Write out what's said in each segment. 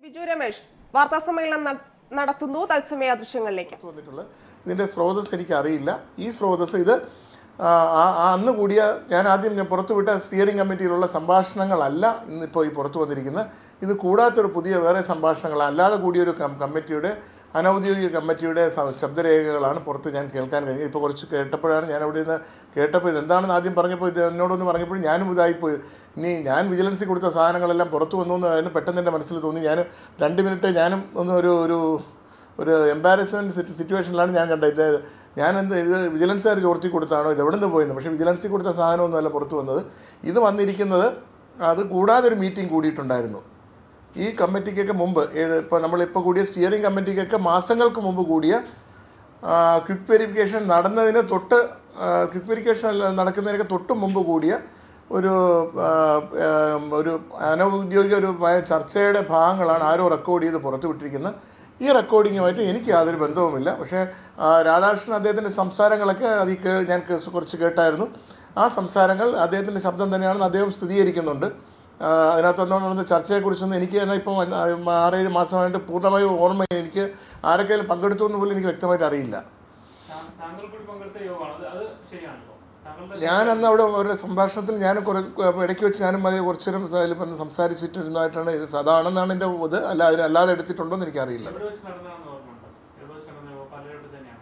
ബിജു രമേശ് വാർത്താ സമ്മേളനം ന- നടത്തുന്നു തത്സമയ ദൃശ്യങ്ങളിലേക്ക് വന്നിട്ടുള്ളത് ഇതിൻ്റെ സ്രോതസ് എനിക്ക് അറിയില്ല ഈ സ്രോതസ് ഇത് ആ, ആ- ആ അന്ന് കൂടിയ ഞാൻ ആദ്യം ഞാൻ പുറത്തുവിട്ട സ്റ്റിയറിംഗ് കമ്മിറ്റിയിലുള്ള സംഭാഷണങ്ങളല്ല ഇന്നിപ്പോൾ ഈ പുറത്തു വന്നിരിക്കുന്നത് ഇത് കൂടാത്തൊരു പുതിയ വേറെ സംഭാഷണങ്ങൾ അല്ലാതെ കൂടിയൊരു കം- കമ്മിറ്റിയുടെ അനൗദ്യോഗിക കമ്മിറ്റിയുടെ സ- ശബ്ദരേഖകളാണ് പുറത്ത് ഞാൻ കേൾക്കാൻ കഴിഞ്ഞത് ഇപ്പോൾ കുറച്ച് കേട്ടപ്പോഴാണ് ഞാൻ അവിടെ നിന്ന് കേട്ടപ്പോൾ ഇത് എന്താണെന്ന് ആദ്യം പറഞ്ഞപ്പോൾ ഇത് എന്നോടൊന്ന് പറഞ്ഞപ്പോൾ ഞാനും ഇതായിപ്പോയി ഇനി ഞാൻ വിജിലൻസിൽ കൊടുത്ത സാധനങ്ങളെല്ലാം പുറത്തു വന്നു എന്ന് പെട്ടെന്ന് എൻ്റെ മനസ്സിൽ തോന്നി ഞാൻ രണ്ട് മിനിറ്റ് ഞാനും ഒന്ന് ഒരു ഒരു ഒരു എംബാരസ്മെൻറ്റ് സിറ്റുവേഷനിലാണ് ഞാൻ കണ്ടത് ഇത് ഞാൻ എന്ത് ഇത് വിജിലൻസുകാർ ചോർത്തി കൊടുത്താണോ ഇത് എവിടെ നിന്ന് പോയെന്ന് പക്ഷേ വിജിലൻസിൽ കൊടുത്ത സാധനമൊന്നുമല്ല പുറത്തു വന്നത് ഇത് വന്നിരിക്കുന്നത് അത് കൂടാതെ ഒരു മീറ്റിംഗ് കൂടിയിട്ടുണ്ടായിരുന്നു ഈ കമ്മിറ്റിക്കൊക്കെ മുമ്പ് ഏത് ഇപ്പോൾ നമ്മളിപ്പോൾ കൂടിയ സ്റ്റിയറിംഗ് കമ്മിറ്റിക്കൊക്കെ മാസങ്ങൾക്ക് മുമ്പ് കൂടിയ ക്വിക്ക് വെരിഫിക്കേഷൻ നടന്നതിന് തൊട്ട് ക്വിക്ക് വെരിഫിക്കേഷൻ നടക്കുന്നതിനൊക്കെ തൊട്ട് മുമ്പ് കൂടിയ ഒരു ആ, ആ, ഒരു അനൗദ്യോഗിക ഒരു ചർച്ചയുടെ ഭാഗങ്ങളാണ് ആരോ റെക്കോർഡ് ചെയ്ത് പുറത്തു വിട്ടിരിക്കുന്നത് ഈ റെക്കോർഡിങ്ങുമായിട്ട് എനിക്ക് യാതൊരു ബന്ധവുമില്ല പക്ഷേ ആ, രാധാകൃഷ്ണൻ അദ്ദേഹത്തിൻ്റെ സംസാരങ്ങളൊക്കെ അതിൽ കേ ഞാൻ കേ- കുറച്ച് കേട്ടായിരുന്നു ആ സംസാരങ്ങൾ അദ്ദേഹത്തിൻ്റെ ശബ്ദം തന്നെയാണെന്ന് അദ്ദേഹം സ്ഥിരീകരിക്കുന്നുണ്ട് ആ, അതിനകത്തൊന്നും നടന്ന ചർച്ചയെക്കുറിച്ചൊന്നും എനിക്ക് തന്നെ ഇപ്പം വന്ന- ആറേഴ് മാസമായിട്ട് പൂർണ്ണമായും ഓർമ്മ എനിക്ക് ആരൊക്കെയും പങ്കെടുത്തു എന്ന് പോലും എനിക്ക് വ്യക്തമായിട്ട് അറിയില്ല താ- താങ്കൾ കൂടി പങ്കെടുത്ത യോഗമാണ് അത് അത് ശരിയാണല്ലോ താങ്കളുടെ ഞാൻ അന്ന് അവിടെ ഒരു സംഭാഷണത്തിൽ ഞാൻ കുറെ ഇടയ്ക്ക് വെച്ച് ഞാനും അതിൽ കുറച്ചു നേരം അതിൽ വന്ന് സംസാരിച്ചിട്ടിരുന്നതായിട്ടാണ് ഇത് അതാണെന്നാണ് എൻ്റെ ഇത് അല്ല അതിന് അല്ലാതെ എടുത്തിട്ടുണ്ടോ എന്ന് എനിക്കറിയില്ല എവിടെ വെച്ച് നടന്നതാണെന്ന് ഓർമ്മയുണ്ടോ എവിടെ വെച്ച് നടന്ന യോഗം പലരുടെ തന്നെയാണ്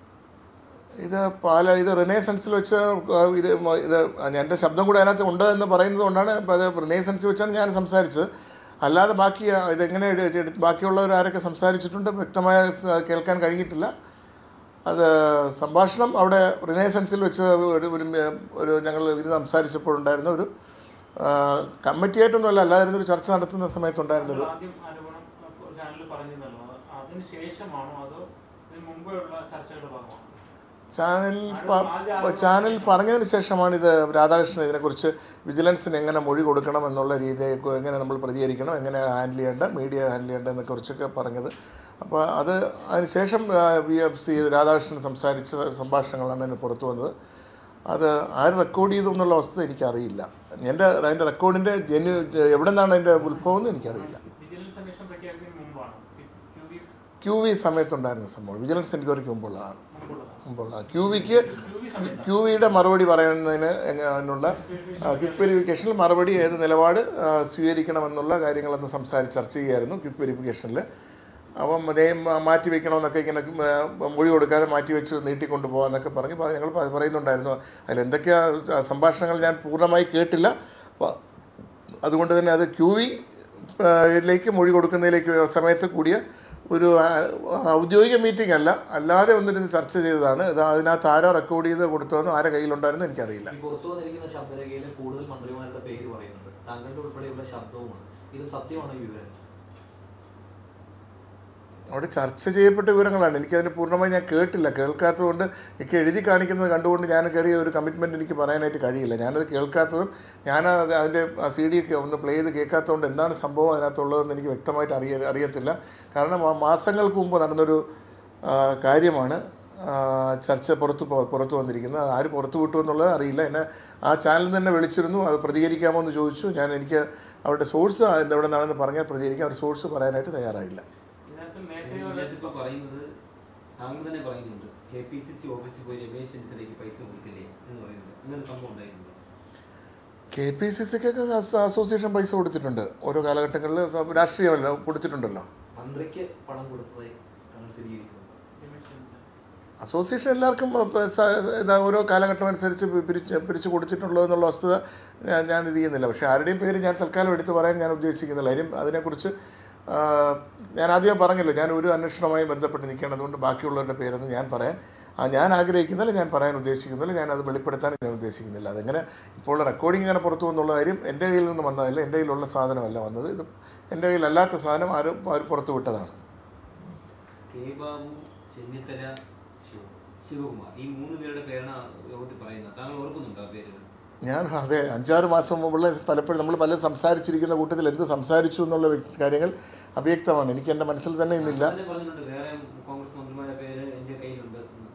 ഇത് പാല ഇത് റിനേസൻസിൽ വെച്ച് ആ, ഇത് മ- ഇത് എൻ്റെ ശബ്ദം കൂടെ അതിനകത്ത് ഉണ്ട് എന്ന് പറയുന്നത് കൊണ്ടാണ് ഇപ്പം അത് റിനേസൻസിൽ വെച്ചാണ് ഞാൻ സംസാരിച്ചത് അല്ലാതെ ബാക്കി ആ, ഇതെങ്ങനെ എടു- എടു- ബാക്കിയുള്ളവർ ആരൊക്കെ സംസാരിച്ചിട്ടുണ്ട് വ്യക്തമായ സ- കേൾക്കാൻ കഴിഞ്ഞിട്ടില്ല അത് സംഭാഷണം അവിടെ റിനേസൻസിൽ വെച്ച് ഒരു ഒരു മ- ഒരു ഞങ്ങൾ ഇത് സംസാരിച്ചപ്പോഴുണ്ടായിരുന്ന ഒരു ആ, കമ്മിറ്റിയായിട്ടൊന്നുമല്ല അല്ലാതെ ഒരു ചർച്ച നടത്തുന്ന സമയത്തുണ്ടായിരുന്നൊരു താങ്കൾ ആദ്യം ആരോപണം ചാനലിൽ പറഞ്ഞല്ലോ അതിന് ശേഷമാണോ അതോ ഇതിന് മുമ്പേ ഉള്ള ചർച്ചകളുടെ ഭാഗമാണോ ചാനൽ പ- ചാനൽ പറഞ്ഞതിന് ശേഷമാണ് ഇത് രാധാകൃഷ്ണൻ ഇതിനെക്കുറിച്ച് വിജിലൻസിന് എങ്ങനെ മൊഴി കൊടുക്കണം എന്നുള്ള രീതിയെ എങ്ങനെ നമ്മൾ പ്രതികരിക്കണം എങ്ങനെ ഹാൻഡിൽ ചെയ്യേണ്ട മീഡിയ ഹാൻഡിൽ ചെയ്യേണ്ടതിനെ കുറിച്ചൊക്കെ പറഞ്ഞത് അപ്പോൾ അത് അതിന് ശേഷം വി എഫ് സി രാധാകൃഷ്ണൻ സംസാരിച്ച സംഭാഷണങ്ങളാണ് അതിന് പുറത്തു വന്നത് അത് ആര് റെക്കോർഡ് ചെയ്തു എന്നുള്ള അവസ്ഥ എനിക്കറിയില്ല എൻ്റെ അതിൻ്റെ റെക്കോർഡിൻ്റെ ജെന്യു എവിടെ നിന്നാണ് അതിൻ്റെ ഉത്ഭവം എന്ന് എനിക്കറിയില്ല വിജിലൻസ് അന്വേഷണം പ്രഖ്യാപിക്കുന്നതിന് മുമ്പാണ് ക്യൂ ബി ക്യു വി സമയത്തുണ്ടായിരുന്ന സംഭവം വിജിലൻസ് എൻക്വയറിക്ക് മുമ്പുള്ളതാണ് മുമ്പുള്ളതാണ് മുമ്പുള്ള ക്യു വിക്ക് ക്യു വിയുടെ മറുപടി പറയുന്നതിന് എങ്ങനെയുള്ള ക്വിക്ക് വെരിഫിക്കേഷനിൽ മറുപടി ഏത് നിലപാട് ആ, സ്വീകരിക്കണമെന്നുള്ള കാര്യങ്ങളൊന്ന് സംസാരിച്ച് ചർച്ച ചെയ്യുമായിരുന്നു ക്വിക്ക് വെരിഫിക്കേഷനിൽ അപ്പം അതേ മാറ്റി വെക്കണമെന്നൊക്കെ ഇങ്ങനെ ആ, മൊഴി കൊടുക്കാതെ മാറ്റി വെച്ച് നീട്ടിക്കൊണ്ടു പോകാമെന്നൊക്കെ പറഞ്ഞ് പറ- ഞങ്ങൾ പ- പറയുന്നുണ്ടായിരുന്നു അതിലെന്തൊക്കെയാ സ- സംഭാഷണങ്ങൾ ഞാൻ പൂർണ്ണമായി കേട്ടില്ല അപ്പോൾ അതുകൊണ്ട് തന്നെ അത് ക്യു വി ലേക്ക് മൊഴി കൊടുക്കുന്നതിലേക്ക് സമയത്ത് കൂടിയ ഒരു ആ, ഔദ്യോഗിക മീറ്റിംഗ് അല്ല അല്ലാതെ വന്നിരുന്ന് ചർച്ച ചെയ്തതാണ് ഇത് അതിനകത്ത് ആരോ റെക്കോർഡ് ചെയ്ത് കൊടുത്തതെന്നോ ആരെ കയ്യിലുണ്ടായിരുന്നു എനിക്കറിയില്ല ഈ പുറത്തു വന്നിരിക്കുന്ന ശബ്ദരേഖയിൽ കൂടുതൽ മന്ത്രിമാരുടെ പേര് പറയുന്നുണ്ട് താങ്കളുടെ ഉൾപ്പെടെയുള്ള ശബ്ദവുമാണ് ഇത് സത്യമാണോ ഈ വിവരം അവിടെ ചർച്ച ചെയ്യപ്പെട്ട വിവരങ്ങളാണ് എനിക്കതിന് പൂർണ്ണമായി ഞാൻ കേട്ടില്ല കേൾക്കാത്തതുകൊണ്ട് എനിക്ക് എഴുതി കാണിക്കുന്നത് കണ്ടുകൊണ്ട് ഞാൻ കയറിയ ഒരു കമ്മിറ്റ്മെൻറ്റ് എനിക്ക് പറയാനായിട്ട് കഴിയില്ല ഞാനത് കേൾക്കാത്തതും ഞാൻ അത് അതിൻ്റെ സി ഡി ഒക്കെ ഒന്ന് പ്ലേ ചെയ്ത് കേൾക്കാത്തതുകൊണ്ട് എന്താണ് സംഭവം അതിനകത്തുള്ളതെന്ന് എനിക്ക് വ്യക്തമായിട്ട് അറിയ അറിയത്തില്ല കാരണം ആ മാസങ്ങൾക്ക് മുമ്പ് നടന്നൊരു ആ, കാര്യമാണ് ആ, ചർച്ച പുറത്ത് പോ- പുറത്ത് വന്നിരിക്കുന്നത് അത് ആര് പുറത്ത് വിട്ടു എന്നുള്ളത് അറിയില്ല എന്നെ ആ ചാനൽ തന്നെ വിളിച്ചിരുന്നു അത് പ്രതികരിക്കാമോ എന്ന് ചോദിച്ചു ഞാൻ എനിക്ക് അവരുടെ സോഴ്സ് എവിടെ നിന്നാണെന്ന് പറഞ്ഞാൽ പ്രതികരിക്കാം അവർ സോഴ്സ് പറയാനായിട്ട് തയ്യാറായില്ല ഇതിനകത്ത് നേരത്തെ ഇതിനകത്ത് ഇപ്പൊ പറയുന്നത് താങ്കൾ തന്നെ പറയുന്നുണ്ട് കെ പി സി സി ഓഫീസിൽ പോയി രമേശ് ചെന്നിത്തലയ്ക്ക് പൈസ കൊടുത്തില്ലേ എന്ന് പറയുന്നത് അങ്ങനെ ഒരു സംഭവം ഉണ്ടായിരുന്നു കെ പി സി സിക്കൊക്കെ അസോസിയേഷൻ പൈസ കൊടുത്തിട്ടുണ്ട് ഓരോ കാലഘട്ടങ്ങളിൽ സ- രാഷ്ട്രീയമല്ല കൊടുത്തിട്ടുണ്ടല്ലോ മന്ത്രിക്ക് പണം കൊടുത്തതായി താങ്കൾ സ്ഥിരീകരിക്കുന്നു അസോസിയേഷൻ എല്ലാവർക്കും ഇപ്പൊ സ- ഇതാ ഓരോ കാലഘട്ടം അനുസരിച്ച് പി- പിരിച്ച് പിരിച്ച് കൊടുത്തിട്ടുള്ളൂ എന്നുള്ള വസ്തുത ഞാൻ ഞാൻ ഇത് ചെയ്യുന്നില്ല പക്ഷേ ആരുടെയും പേര് ഞാൻ തൽക്കാലം എടുത്ത് പറയാൻ ഞാൻ ഉദ്ദേശിക്കുന്നില്ല അതിനും അതിനെക്കുറിച്ച് ആ, ഞാൻ ആദ്യം പറഞ്ഞല്ലോ ഞാൻ ഒരു അന്വേഷണവുമായി ബന്ധപ്പെട്ട് നിൽക്കുകയാണ് അതുകൊണ്ട് ബാക്കിയുള്ളവരുടെ പേരൊന്നും ഞാൻ പറയാൻ ആ ഞാൻ ആഗ്രഹിക്കുന്നില്ല ഞാൻ പറയാൻ ഉദ്ദേശിക്കുന്നില്ല ഞാൻ അത് വെളിപ്പെടുത്താൻ ഞാൻ ഉദ്ദേശിക്കുന്നില്ല അതെങ്ങനെ ഇപ്പോൾ റെക്കോർഡിംഗ് ഇങ്ങനെ പുറത്തു വന്നുള്ള കാര്യം എൻ്റെ കയ്യിൽ നിന്ന് വന്നതല്ല എൻ്റെ കയ്യിലുള്ള സാധനമല്ല വന്നത് ഇത് എൻ്റെ കയ്യിലല്ലാത്ത സാധനം ആരും അവർ പുറത്തു വിട്ടതാണ് കെ ബാബു ചെന്നിത്തല ശിവ ശിവകുമാർ ഈ മൂന്ന് പേരുടെ പേരാണ് യോഗത്തിൽ പറയുന്നത് താങ്കൾ ഓർക്കുന്നുണ്ടോ ആ പേരുകൾ ഞാൻ അതെ അഞ്ചാറ് മാസം മുമ്പുള്ള പലപ്പോഴും നമ്മൾ പല സംസാരിച്ചിരിക്കുന്ന കൂട്ടത്തിൽ എന്ത് സംസാരിച്ചു എന്നുള്ള വ്യക്തി- കാര്യങ്ങൾ അവ്യക്തമാണ് എനിക്ക് എൻ്റെ മനസ്സിൽ തന്നെ ഇന്നില്ല തന്നെ പറഞ്ഞിട്ടുണ്ട് വേറെ കോൺഗ്രസ് മന്ത്രിമാരുടെ പേര് എൻ്റെ കയ്യിലുണ്ട് എന്ന്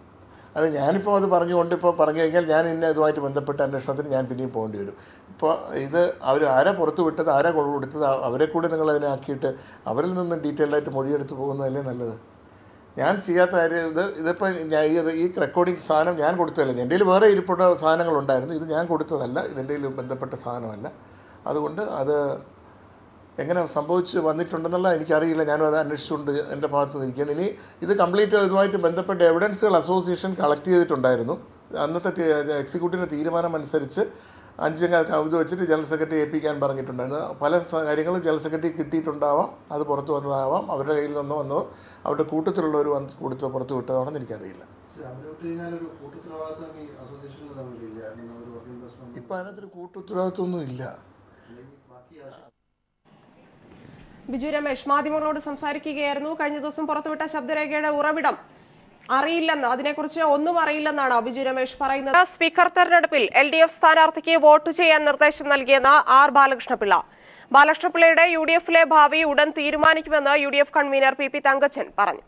അത് ഞാനിപ്പോൾ അത് പറഞ്ഞുകൊണ്ട് ഇപ്പോൾ പറഞ്ഞു കഴിഞ്ഞാൽ ഞാൻ ഇന്ന ഇതുമായിട്ട് ബന്ധപ്പെട്ട അന്വേഷണത്തിന് ഞാൻ പിന്നെയും പോകേണ്ടി വരും ഇപ്പോൾ ഇത് അവർ ആരാ പുറത്ത് വിട്ടത് ആരാ കൊള്ളു കൊടുത്തത് അ- അവരെ കൂടി നിങ്ങൾ അതിനെ ആക്കിയിട്ട് അവരിൽ നിന്ന് ഡീറ്റെയിൽ ആയിട്ട് മൊഴിയെടുത്ത് പോകുന്നതല്ലേ നല്ലത് ഞാൻ ചെയ്യാത്ത കാര്യം ഇത് ഇതിപ്പോൾ ഞാൻ ഈ ഈ റെക്കോർഡിംഗ് സാധനം ഞാൻ കൊടുത്തതല്ല എൻ്റെ കയ്യിൽ വേറെ ഇരിപ്പുള്ള സാധനങ്ങളുണ്ടായിരുന്നു ഇത് ഞാൻ കൊടുത്തതല്ല ഇതിൻ്റെ കയ്യിൽ ബന്ധപ്പെട്ട സാധനമല്ല അതുകൊണ്ട് അത് എങ്ങനെ സംഭവിച്ച് വന്നിട്ടുണ്ടെന്നുള്ള എനിക്കറിയില്ല ഞാനും അത് അന്വേഷിച്ചുകൊണ്ട് എൻ്റെ ഭാഗത്ത് നിൽക്കുകയാണ് ഇനി ഇത് കംപ്ലീറ്റ് ഇതുമായിട്ട് ബന്ധപ്പെട്ട എവിഡൻസുകൾ അസോസിയേഷൻ കളക്ട് ചെയ്തിട്ടുണ്ടായിരുന്നു അന്നത്തെ തി- എക്സിക്യൂട്ടീവിൻ്റെ തീരുമാനം അനുസരിച്ച് അഞ്ചംഗ ഇത് വെച്ചിട്ട് ജനറൽ സെക്രട്ടറി ഏൽപ്പിക്കാൻ പറഞ്ഞിട്ടുണ്ടായിരുന്നു പല സ- കാര്യങ്ങളും ജനറൽ സെക്രട്ടറി കിട്ടിയിട്ടുണ്ടാവാം അത് പുറത്ത് വന്നതാവാം അവരുടെ കയ്യിൽ നിന്നോ വന്നോ അവരുടെ കൂട്ടത്തിലുള്ളവർ വന്ന് കൊടുത്തോ പുറത്ത് വിട്ടതാണെന്ന് എനിക്കറിയില്ല പക്ഷേ അവരോട്ട് കഴിഞ്ഞാൽ ഒരു കൂട്ടുത്തരവാദിത്തം ഈ അസോസിയേഷനിൽ തമ്മിലില്ല അങ്ങനെ ഒരു വർക്ക് ഇൻവെസ്റ്റ്മെന്റ് ഇപ്പം അതിനകത്തൊരു കൂട്ടുത്തരവാദിത്വമൊന്നും ഇല്ല അല്ലെങ്കിൽ ബാക്കി ആവശ്യം ബിജു രമേശ് മാധ്യമങ്ങളോട് സംസാരിക്കുകയായിരുന്നു കഴിഞ്ഞ ദിവസം പുറത്തുവിട്ട ശബ്ദരേഖയുടെ ഉറവിടം അറിയില്ലെന്ന് അതിനെക്കുറിച്ച് ഒന്നും അറിയില്ലെന്നാണ് ബിജു രമേശ് പറയുന്നത് സ്പീക്കർ തെരഞ്ഞെടുപ്പിൽ എൽ ഡി എഫ് സ്ഥാനാർത്ഥിക്ക് വോട്ട് ചെയ്യാൻ നിർദ്ദേശം നൽകിയെന്ന് ആർ ബാലകൃഷ്ണപിള്ള ബാലകൃഷ്ണപിള്ളയുടെ യു ഡി എഫിലെ ഭാവി ഉടൻ തീരുമാനിക്കുമെന്ന് U D F convener P P Thankachan പറഞ്ഞു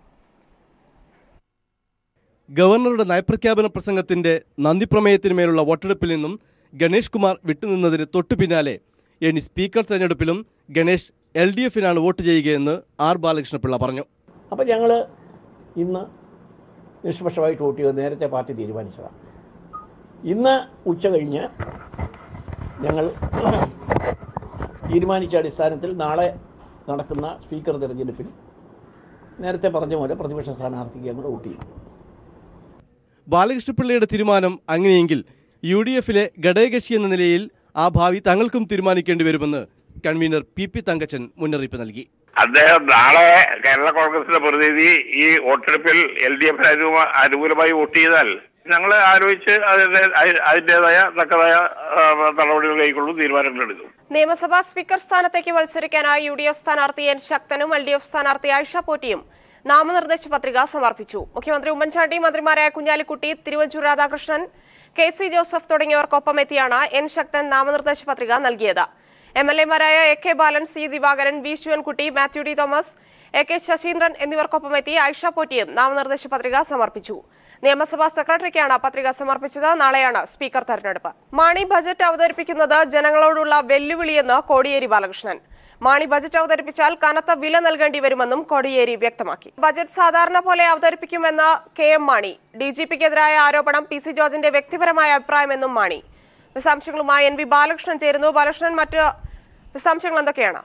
ഗവർണറുടെ നയപ്രഖ്യാപന പ്രസംഗത്തിന്റെ നന്ദിപ്രമേയത്തിന്മേലുള്ള വോട്ടെടുപ്പിൽ നിന്നും ഗണേഷ് കുമാർ വിട്ടുനിന്നതിന് തൊട്ടു പിന്നാലെ ഇനി സ്പീക്കർ തെരഞ്ഞെടുപ്പിലും ഗണേഷ് എൽ ഡി എഫിനാണ് വോട്ട് ചെയ്യുകയെന്ന് ആർ ബാലകൃഷ്ണപിള്ള പറഞ്ഞു അപ്പോൾ ഞങ്ങൾ ഇന്ന് നിഷ്പക്ഷമായിട്ട് വോട്ട് ചെയ്ത് നേരത്തെ പാർട്ടി തീരുമാനിച്ചതാണ് ഇന്ന് ഉച്ച കഴിഞ്ഞ് ഞങ്ങൾ തീരുമാനിച്ച അടിസ്ഥാനത്തിൽ നാളെ നടക്കുന്ന സ്പീക്കർ തിരഞ്ഞെടുപ്പിൽ നേരത്തെ പറഞ്ഞ പോലെ പ്രതിപക്ഷ സ്ഥാനാർത്ഥിക്ക് ഞങ്ങൾ വോട്ട് ചെയ്യും ബാലകൃഷ്ണപിള്ളയുടെ തീരുമാനം അങ്ങനെയെങ്കിൽ യു ഡി എഫിലെ ഘടകകക്ഷി എന്ന നിലയിൽ ആ ഭാവി തങ്ങൾക്കും തീരുമാനിക്കേണ്ടി വരുമെന്ന് കൺവീനർ പി പി തങ്കച്ചൻ മുന്നറിയിപ്പ് നൽകി അദ്ദേഹം നാളെ കേരള കോൺഗ്രസിന്റെ പ്രതിനിധി ഈ വോട്ടെടുപ്പിൽ എൽ ഡി എഫിന് അനുകൂലമായി വോട്ട് ചെയ്താൽ ഞങ്ങൾ ആലോചിച്ച് അതിന്റെ അതി- അതിന്റേതായ തക്കതായ ആ, നടപടികൾ കൈക്കൊള്ളും തീരുമാനങ്ങൾ എടുക്കും നിയമസഭാ സ്പീക്കർ സ്ഥാനത്തേക്ക് മത്സരിക്കാനായി യു ഡി എഫ് സ്ഥാനാർത്ഥി എൻ ശക്തനും എൽ ഡി എഫ് സ്ഥാനാർത്ഥി ആയിഷ പോറ്റിയും നാമനിർദ്ദേശ പത്രിക സമർപ്പിച്ചു മുഖ്യമന്ത്രി ഉമ്മൻചാണ്ടി മന്ത്രിമാരായ Kunhalikutty Thiruvanchoor Radhakrishnan K C Joseph തുടങ്ങിയവർക്കൊപ്പം എത്തിയാണ് എൻ ശക്തൻ നാമനിർദ്ദേശ പത്രിക നൽകിയത് എം എൽ എമാരായ A K Balan C Divakaran V Sivankutty Mathew D Thomas A K Saseendran എന്നിവർക്കൊപ്പം എത്തി ആയിഷ പോറ്റിയും നാമനിർദ്ദേശ പത്രിക സമർപ്പിച്ചു നിയമസഭാ സെക്രട്ടറിക്കാണ് പത്രിക സമർപ്പിച്ചത് നാളെയാണ് സ്പീക്കർ തെരഞ്ഞെടുപ്പ് മാണി ബജറ്റ് അവതരിപ്പിക്കുന്നത് ജനങ്ങളോടുള്ള വെല്ലുവിളിയെന്ന് കോടിയേരി ബാലകൃഷ്ണൻ മാണി ബജറ്റ് അവതരിപ്പിച്ചാൽ കനത്ത വില നൽകേണ്ടി വരുമെന്നും കോടിയേരി വ്യക്തമാക്കി ബജറ്റ് സാധാരണ പോലെ അവതരിപ്പിക്കുമെന്ന് K M Mani D G പിക്കെതിരായ ആരോപണം പി സി ജോർജിന്റെ വ്യക്തിപരമായ അഭിപ്രായമെന്നും മാണി വിശദാംശങ്ങളുമായി എൻ വി ബാലകൃഷ്ണൻ ചേരുന്നു ബാലകൃഷ്ണൻ മറ്റ് വിശദാംശങ്ങൾ എന്തൊക്കെയാണ്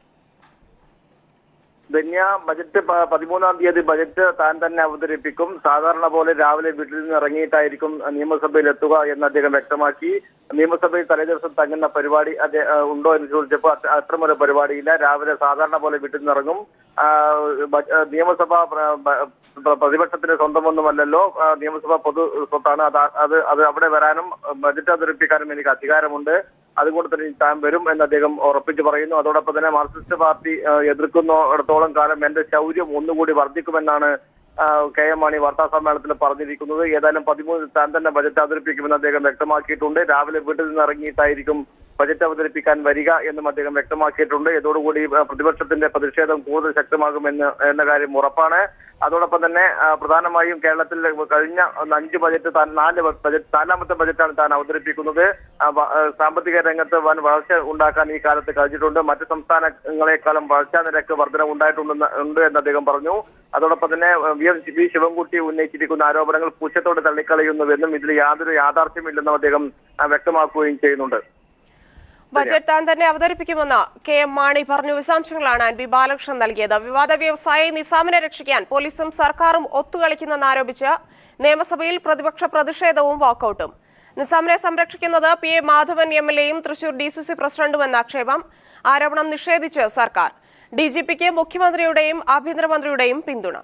ധന്യ ബജറ്റ് പ- പതിമൂന്നാം തീയതി ബജറ്റ് താൻ തന്നെ അവതരിപ്പിക്കും സാധാരണ പോലെ രാവിലെ വീട്ടിൽ നിന്ന് ഇറങ്ങിയിട്ടായിരിക്കും നിയമസഭയിൽ എത്തുക എന്ന് അദ്ദേഹം വ്യക്തമാക്കി നിയമസഭയിൽ തലേദിവസം തങ്ങുന്ന പരിപാടി അദ്ദേ- ആ, ഉണ്ടോ എന്ന് ചോദിച്ചപ്പോൾ അത്ര- അത്തരമൊരു പരിപാടിയില്ല രാവിലെ സാധാരണ പോലെ വീട്ടിൽ നിന്ന് ഇറങ്ങും ആ, ബ- ആ, നിയമസഭ പ്ര- ബ- പ്ര- പ്രതിപക്ഷത്തിന് സ്വന്തമൊന്നുമല്ലല്ലോ ആ, നിയമസഭ പൊതു സ്വത്താണ് അത് അത് അത് അവിടെ വരാനും ബജറ്റ് അവതരിപ്പിക്കാനും എനിക്ക് അധികാരമുണ്ട് അതുകൊണ്ട് തന്നെ താൻ വരും എന്ന് അദ്ദേഹം ഉറപ്പിച്ചു പറയുന്നു അതോടൊപ്പം തന്നെ മാർക്സിസ്റ്റ് പാർട്ടി ആ, എതിർക്കുന്നിടത്തോളം കാലം എന്റെ ശൗര്യം ഒന്നുകൂടി വർദ്ധിക്കുമെന്നാണ് ആ, കെ എം മാണി വാർത്താ സമ്മേളനത്തിൽ പറഞ്ഞിരിക്കുന്നത് ഏതായാലും പതിമൂന്ന് താൻ തന്നെ ബജറ്റ് അവതരിപ്പിക്കുമെന്ന് അദ്ദേഹം വ്യക്തമാക്കിയിട്ടുണ്ട് രാവിലെ വീട്ടിൽ നിന്ന് ഇറങ്ങിയിട്ടായിരിക്കും ബജറ്റ് അവതരിപ്പിക്കാൻ വരിക എന്നും അദ്ദേഹം വ്യക്തമാക്കിയിട്ടുണ്ട് ഇതോടുകൂടി ആ, പ്രതിപക്ഷത്തിന്റെ പ്രതിഷേധം കൂടുതൽ ശക്തമാകുമെന്ന് എന്ന കാര്യം ഉറപ്പാണ് അതോടൊപ്പം തന്നെ ആ, പ്രധാനമായും കേരളത്തിൽ കഴിഞ്ഞ അഞ്ച് ബജറ്റ് താൻ നാല് ബജറ്റ് നാലാമത്തെ ബജറ്റാണ് താൻ അവതരിപ്പിക്കുന്നത് ആ, വ- ആ, സാമ്പത്തിക രംഗത്ത് വൻ വളർച്ച ഉണ്ടാക്കാൻ ഈ കാലത്ത് കഴിഞ്ഞിട്ടുണ്ട് മറ്റ് സംസ്ഥാനങ്ങളെക്കാളും വളർച്ചാ നിരക്ക് വർധന ഉണ്ടായിട്ടുണ്ടെന്ന് ഉണ്ട് എന്ന് അദ്ദേഹം പറഞ്ഞു അതോടൊപ്പം തന്നെ ആ, വി എം വി ശിവൻകുട്ടി ഉന്നയിച്ചിരിക്കുന്ന ആരോപണങ്ങൾ പുച്ഛത്തോടെ തള്ളിക്കളയുന്നുവെന്നും ഇതിൽ യാതൊരു യാഥാർത്ഥ്യമില്ലെന്നും അദ്ദേഹം ആ, വ്യക്തമാക്കുകയും ചെയ്യുന്നുണ്ട് ബജറ്റ് താൻ തന്നെ അവതരിപ്പിക്കുമെന്ന് കെ എം മാണി പറഞ്ഞു വിശദാംശങ്ങളാണ് എൻ വി ബാലകൃഷ്ണൻ നൽകിയത് വിവാദ വ്യവസായി നിസാമിനെ രക്ഷിക്കാൻ പോലീസും സർക്കാരും ഒത്തുകളിക്കുന്നെന്നാരോപിച്ച് നിയമസഭയിൽ പ്രതിപക്ഷ പ്രതിഷേധവും വാക്കൌട്ടും നിസാമിനെ സംരക്ഷിക്കുന്നത് P A Madhavan M L എയും തൃശൂർ ഡി സി സി പ്രസിഡന്റുമെന്ന ആക്ഷേപം ആരോപണം നിഷേധിച്ച് സർക്കാർ ഡി ജി പിക്ക് മുഖ്യമന്ത്രിയുടെയും ആഭ്യന്തരമന്ത്രിയുടെയും പിന്തുണ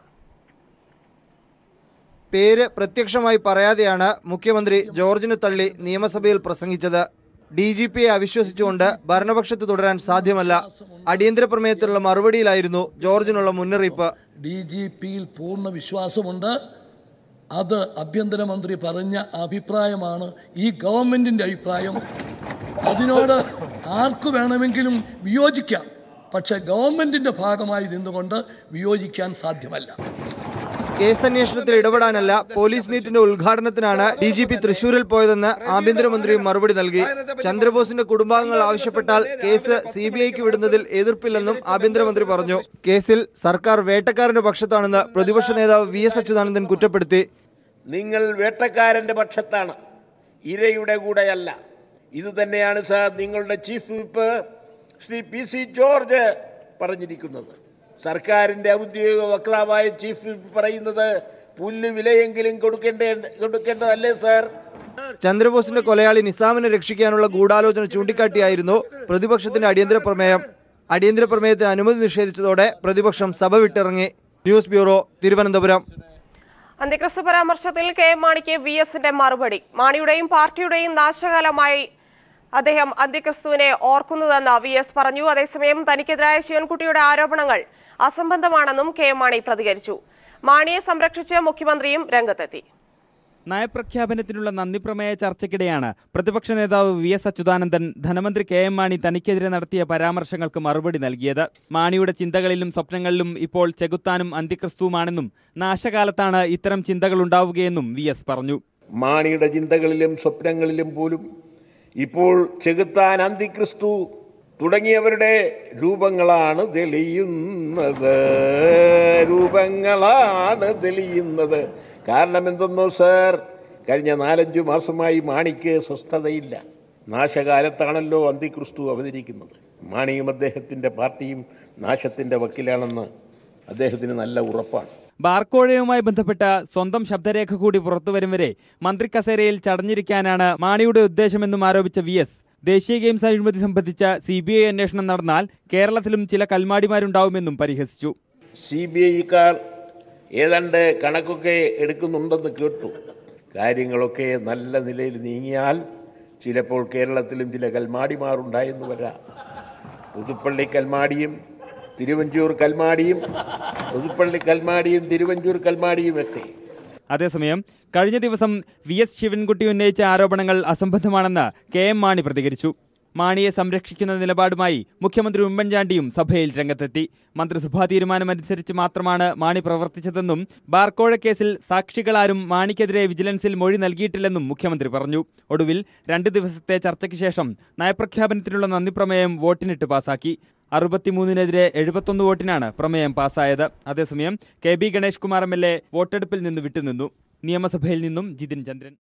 പേര് പ്രത്യക്ഷമായി പറയാതെയാണ് മുഖ്യമന്ത്രി ജോർജിന് തള്ളി നിയമസഭയിൽ പ്രസംഗിച്ചത് ഡി ജി പിയെ അവിശ്വസിച്ചുകൊണ്ട് ഭരണപക്ഷത്ത് തുടരാൻ സാധ്യമല്ല അടിയന്തര പ്രമേയത്തിലുള്ള മറുപടിയിലായിരുന്നു ജോർജിനുള്ള മുന്നറിയിപ്പ് ഡി ജി പിയിൽ പൂർണ്ണ വിശ്വാസമുണ്ട് അത് ആഭ്യന്തരമന്ത്രി പറഞ്ഞ അഭിപ്രായമാണ് ഈ ഗവൺമെൻറ്റിൻ്റെ അഭിപ്രായം അതിനോട് ആർക്കു വേണമെങ്കിലും വിയോജിക്കാം പക്ഷേ ഗവൺമെൻറ്റിൻ്റെ ഭാഗമായി നിന്നുകൊണ്ട് വിയോജിക്കാൻ സാധ്യമല്ല കേസ് അന്വേഷണത്തിൽ ഇടപെടാനല്ല പോലീസ് മീറ്റിന്റെ ഉദ്ഘാടനത്തിനാണ് ഡി ജി പി തൃശൂരിൽ പോയതെന്ന് ആഭ്യന്തരമന്ത്രി മറുപടി നൽകി ചന്ദ്രബോസിന്റെ കുടുംബാംഗങ്ങൾ ആവശ്യപ്പെട്ടാൽ കേസ് സി ബി ഐക്ക് വിടുന്നതിൽ എതിർപ്പില്ലെന്നും ആഭ്യന്തരമന്ത്രി പറഞ്ഞു കേസിൽ സർക്കാർ വേട്ടക്കാരന്റെ പക്ഷത്താണെന്ന് പ്രതിപക്ഷ നേതാവ് വി എസ് അച്യുതാനന്ദൻ കുറ്റപ്പെടുത്തി നിങ്ങൾ വേട്ടക്കാരൻ്റെ പക്ഷത്താണ് ഇരയുടെ കൂടെയല്ല ഇത് തന്നെയാണ് സാർ നിങ്ങളുടെ chief whip Shri P C George പറഞ്ഞിരിക്കുന്നത് സർക്കാരിൻ്റെ ഔദ്യോഗിക വക്താവായ ചീഫ് വിപ്പ് പറയുന്നത് പുല്ല് വിലയെങ്കിലും കൊടുക്കേണ്ട കൊടുക്കേണ്ടതല്ലേ സാർ ചന്ദ്രബോസിന്റെ കൊലയാളി നിസാമിനെ രക്ഷിക്കാനുള്ള ഗൂഢാലോചന ചൂണ്ടിക്കാട്ടിയായിരുന്നു പ്രതിപക്ഷത്തിന്റെ അടിയന്തര പ്രമേയം അടിയന്തര പ്രമേയത്തിന് അനുമതി നിഷേധിച്ചതോടെ പ്രതിപക്ഷം സഭ വിട്ടിറങ്ങി ന്യൂസ് ബ്യൂറോ തിരുവനന്തപുരം അന്ത്യക്രിസ്തു പരാമർശത്തിൽ കെ എം മാണിക്ക് വി എസിന്റെ മറുപടി മാണിയുടെയും പാർട്ടിയുടെയും നാശകാലമായി അദ്ദേഹം അന്ത്യക്രിസ്തുവിനെ ഓർക്കുന്നതെന്ന് വി എസ് പറഞ്ഞു അതേസമയം തനിക്കെതിരായ ശിവൻകുട്ടിയുടെ ആരോപണങ്ങൾ അസംബന്ധമാണെന്നും കെ എം മാണി പ്രതികരിച്ചു മാണിയെ സംരക്ഷിച്ച് മുഖ്യമന്ത്രിയും രംഗത്തെത്തി നയപ്രഖ്യാപനത്തിനുള്ള നന്ദിപ്രമേയ ചർച്ചയ്ക്കിടെയാണ് പ്രതിപക്ഷ നേതാവ് വി എസ് അച്യുതാനന്ദൻ ധനമന്ത്രി കെ എം മാണി തനിക്കെതിരെ നടത്തിയ പരാമർശങ്ങൾക്ക് മറുപടി നൽകിയത് മാണിയുടെ ചിന്തകളിലും സ്വപ്നങ്ങളിലും ഇപ്പോൾ ചെകുത്താനും അന്ത്യക്രിസ്തുവുമാണെന്നും നാശകാലത്താണ് ഇത്തരം ചിന്തകൾ ഉണ്ടാവുകയെന്നും വി എസ് പറഞ്ഞു മാണിയുടെ ചിന്തകളിലും സ്വപ്നങ്ങളിലും പോലും ഇപ്പോൾ ചെകുത്താൻ അന്തിക്രിസ്തു തുടങ്ങിയവരുടെ രൂപങ്ങളാണ് തെളിയുന്നത് രൂപങ്ങളാണ് തെളിയുന്നത് കാരണം എന്തെന്നോ സാർ കഴിഞ്ഞ നാലഞ്ചു മാസമായി മാണിക്ക് സ്വസ്ഥതയില്ല നാശകാലത്താണല്ലോ അന്തിക്രിസ്തു അവതരിക്കുന്നത് മാണിയും അദ്ദേഹത്തിൻ്റെ പാർട്ടിയും നാശത്തിൻ്റെ വക്കിലാണെന്ന് അദ്ദേഹത്തിന് നല്ല ഉറപ്പാണ് ബാർക്കോഴയുമായി ബന്ധപ്പെട്ട സ്വന്തം ശബ്ദരേഖ കൂടി പുറത്തുവരും വരെ മന്ത്രി കസേരയിൽ ചടഞ്ഞിരിക്കാനാണ് മാണിയുടെ ഉദ്ദേശമെന്നും ആരോപിച്ച വി എസ് ദേശീയ ഗെയിംസ് അഴിമതി സംബന്ധിച്ച സി ബി ഐ അന്വേഷണം നടന്നാൽ കേരളത്തിലും ചില കൽമാടിമാരുണ്ടാവുമെന്നും പരിഹസിച്ചു സി ബി ഐക്കാർ ഏതാണ്ട് കണക്കൊക്കെ എടുക്കുന്നുണ്ടെന്ന് കേട്ടു കാര്യങ്ങളൊക്കെ നല്ല നിലയിൽ നീങ്ങിയാൽ ചിലപ്പോൾ കേരളത്തിലും ചില കൽമാടിമാരുണ്ടായെന്ന് വരാം പുതുപ്പള്ളി കൽമാടിയും തിരുവഞ്ചൂർ കൽമാടിയും പുതുപ്പള്ളി കൽമാടിയും തിരുവഞ്ചൂർ കൽമാടിയും ഒക്കെ അതേസമയം കഴിഞ്ഞ ദിവസം വി എസ് ശിവൻകുട്ടി ഉന്നയിച്ച ആരോപണങ്ങൾ അസംബന്ധമാണെന്ന് കെ എം മാണി പ്രതികരിച്ചു മാണിയെ സംരക്ഷിക്കുന്ന നിലപാടുമായി മുഖ്യമന്ത്രി ഉമ്മൻചാണ്ടിയും സഭയിൽ രംഗത്തെത്തി മന്ത്രിസഭാ തീരുമാനമനുസരിച്ച് മാത്രമാണ് മാണി പ്രവർത്തിച്ചതെന്നും ബാർക്കോഴ കേസിൽ സാക്ഷികളാരും മാണിക്കെതിരെ വിജിലൻസിൽ മൊഴി നൽകിയിട്ടില്ലെന്നും മുഖ്യമന്ത്രി പറഞ്ഞു ഒടുവിൽ രണ്ട് ദിവസത്തെ ചർച്ചയ്ക്ക് ശേഷം നയപ്രഖ്യാപനത്തിനുള്ള നന്ദിപ്രമേയം വോട്ടിനിട്ട് പാസാക്കി അറുപത്തിമൂന്നിനെതിരെ എഴുപത്തൊന്ന് വോട്ടിനാണ് പ്രമേയം പാസ്സായത് അതേസമയം K B Ganesh Kumar M L A വോട്ടെടുപ്പിൽ നിന്ന് വിട്ടുനിന്നു നിയമസഭയിൽ നിന്നും ജിതിൻ ചന്ദ്രൻ